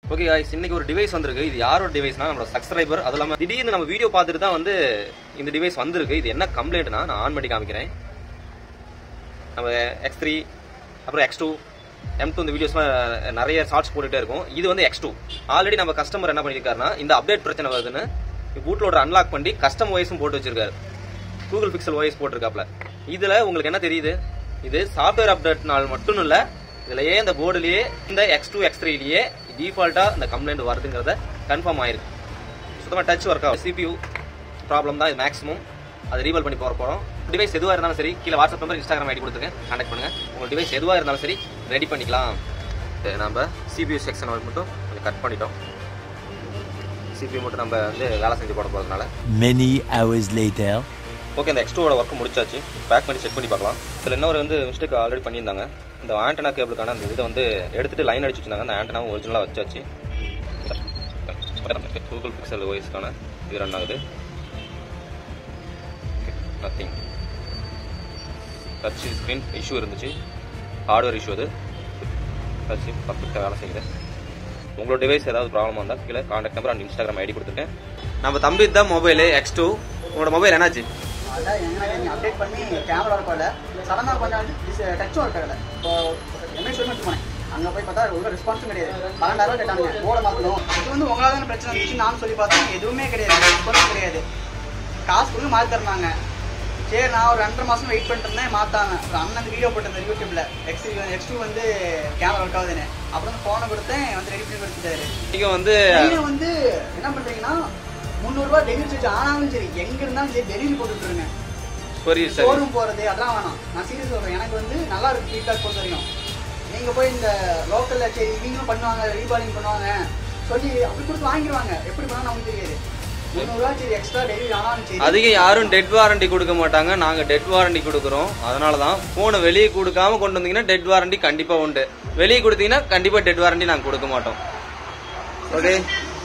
Okay guys இன்னைக்கு ஒரு device வந்திருக்கு இது யாரோட டிவைஸ்னா நம்மளோட சப்ஸ்கிரைபர் அது இல்லாம திடீர்னு நம்ம வீடியோ பார்த்துட்டு தான் வந்து இந்த டிவைஸ் வந்திருக்கு இது என்ன கம்ப்ளைண்ட்னா நான் ஆன் பண்ணி காமிக்கிறேன் நம்ம எக்ஸ் த்ரீ அப்புறம் எக்ஸ் டூ எம் டூ இந்த வீடியோஸ்லாம் நிறைய ஷார்ட்ஸ் போட்டுட்டே இருக்கும் இது வந்து எக்ஸ் டூ ஆல்ரெடி நம்ம கஸ்டமர் என்ன பண்ணியிருக்காருன்னா இந்த அப்டேட் பிரச்சனை வருதுன்னு பூட்லோட அன்லாக் பண்ணி கஸ்டம் வாய்ஸும் போட்டு வச்சிருக்காரு கூகுள் பிக்சல் வாய்ஸ் போட்டிருக்காப்ல இதுல உங்களுக்கு என்ன தெரியுது இது சாஃப்ட்வேர் அப்டேட்னால் மட்டும் இல்ல இதுலயே இந்த போர்டுலயே இந்த எக்ஸ் டூ எக்ஸ் த்ரீலயே டிஃபால்ட்டா இந்த கம்ப்ளைண்ட் வருதுங்கிறத கன்ஃபார்ம் ஆயிருக்கு சுத்தமா டச் ஒர்க் ஆகும் சிபியூ ப்ராப்ளம் தான் இது மேக்ஸிமம் அதை ரீவல் பண்ணி போற போறோம் டிவைஸ் எதுவா இருந்தாலும் சரி கீழே வாட்ஸ்அப் நம்பர் இன்ஸ்டாகிராம் ஐடி கொடுத்துருக்கேன் கான்டாக்ட் பண்ணுங்க உங்க டிவைஸ் எதுவா இருந்தாலும் சரி ரெடி பண்ணிக்கலாம் இது நம்ம சிபியூ செக்ஷன் மட்டும் கொஞ்சம் கட் பண்ணிட்டோம் சிபியூ மட்டும் நம்ம வந்து வேலை செஞ்சு போட போறதுனால Many hours later. ஓகே இந்த எக்ஸ்டோட ஒர்க் முடிச்சாச்சு பேக் பண்ணி செக் பண்ணி பார்க்கலாம் இதில் இன்னொரு வந்து மிஸ்டேக் ஆல்ரெடி பண்ணியிருந்தாங்க இந்த ஆண்டனா கேபிளுக்கான அந்த இதை வந்து எடுத்துட்டு லைன் அடிச்சு வச்சிருந்தாங்க அந்த ஆண்டனாவும் ஒரிஜினலாக வச்சாச்சு கூகுள் பிக்சல் ஓஎஸ்க்கான இது ரன் ஆகுது நத்திங் டச் ஸ்க்ரீன் இஷ்யூ இருந்துச்சு ஹார்ட்வேர் இஷ்யூ அது டச் பர்ஃபெக்டாக வேலை செய்யுது உங்களோட டிவைஸ் ஏதாவது ப்ராப்ளம் வந்தால் கீழே contact number and Instagram ID கொடுத்துருக்கேன் நம்ம தம்பி தான் மொபைலு எக்ஸ் டூ உங்களோட மொபைல் என்னாச்சு அதான் எங்கன்னா அப்டேட் பண்ணி கேமரா இருக்கல சடனாக கொஞ்சம் வந்து டச்சும் இருக்காது இப்போ எம்ஐ ஷோரூம் போனேன் அங்கே போய் பார்த்தா ஒரு ரெஸ்பான்ஸும் கிடையாது பன்னெண்டாயிரம் கேட்டாங்க போட மாற்றணும் இது வந்து உங்களால் தானே பிரச்சனை இருந்துச்சு நான் சொல்லி பார்த்தேன் எதுவுமே கிடையாது ரெஸ்பான்ஸும் கிடையாது காசு கொடுத்து மாற்றி தரனாங்க சரி நான் ஒரு ரெண்டரை மாதம் வெயிட் பண்ணிட்டு இருந்தேன் மாற்றாங்க ஒரு அண்ணன் வீடியோ போட்டிருந்தேன் யூடியூப்ல எக்ஸ் எக்ஸ் டூ வந்து கேமரா ஒர்க் ஆகுதுன்னு அப்புறம் வந்து ஃபோனை கொடுத்தேன் வந்து ரெடி பண்ணி கொடுத்துட்டாரு நீங்கள் வந்து நீங்க வந்து என்ன பண்றீங்கன்னா முந்நூறுபா டெலிவரி சார்ஜ் ஆனாலும் சரி எங்க இருந்தாலும் சரி டெலிவரி போட்டு விட்டுருங்க புரியுது சார் ஷோரூம் போறது அதெல்லாம் வேணாம் நான் சீரியஸ் சொல்றேன் எனக்கு வந்து நல்லா இருக்கு ஃபீட்பேக் பொறுத்த வரைக்கும் நீங்க போய் இந்த லோக்கல்ல சரி இவங்களும் பண்ணுவாங்க ரீபாலிங் பண்ணுவாங்க சொல்லி அப்படி கொடுத்து வாங்கிடுவாங்க எப்படி பண்ணா நமக்கு தெரியாது முந்நூறுவா சரி எக்ஸ்ட்ரா டெலிவரி ஆனாலும் சரி அதிகம் யாரும் டெட் வாரண்டி கொடுக்க மாட்டாங்க நாங்க டெட் வாரண்டி கொடுக்குறோம் அதனால தான் போனை வெளியே கொடுக்காம கொண்டு வந்தீங்கன்னா டெட் வாரண்டி கண்டிப்பா உண்டு வெளியே கொடுத்தீங்கன்னா கண்டிப்பா டெட் வாரண்டி நாங்க கொடுக்க மாட்டோம் ஓகே